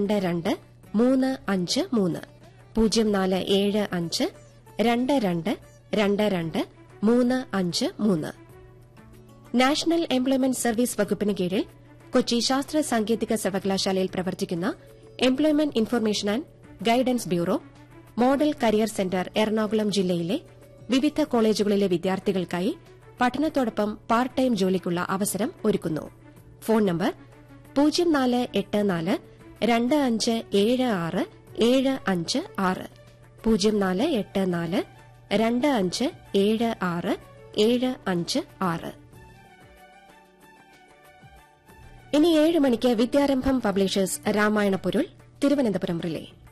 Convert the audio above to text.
രണ്ട് രണ്ട് മൂന്ന് അഞ്ച് മൂന്ന് പൂജ്യം നാല് ഏഴ് അഞ്ച് രണ്ട് രണ്ട് രണ്ട് രണ്ട് മൂന്ന് അഞ്ച് മൂന്ന് നാഷണൽ എംപ്ലോയ്മെന്റ് സർവീസ് വകുപ്പിന് കീഴിൽ കൊച്ചി ശാസ്ത്ര സാങ്കേതിക സർവകലാശാലയിൽ പ്രവർത്തിക്കുന്ന employment information and guidance bureau model career centre Ernakulam ജില്ലയിലെ വിവിധ കോളേജുകളിലെ വിദ്യാർത്ഥികൾക്കായി പഠനത്തോടൊപ്പം പാർട്ട് ടൈം ജോലിക്കുള്ള അവസരം ഒരുക്കുന്നു ഫോൺ നമ്പർ പൂജ്യം നാല് എട്ട് നാല് രണ്ട് അഞ്ച് ഏഴ് ആറ് ഏഴ് അഞ്ച് ആറ് പൂജ്യം നാല് എട്ട് നാല് രണ്ട് അഞ്ച് ഏഴ് ആറ് ഏഴ് അഞ്ച് ആറ് ഇനി ഏഴ് മണിക്ക് വിദ്യാരംഭം പബ്ലിഷേഴ്സ് രാമായണ പൊരുൾ തിരുവനന്തപുരം റിലേ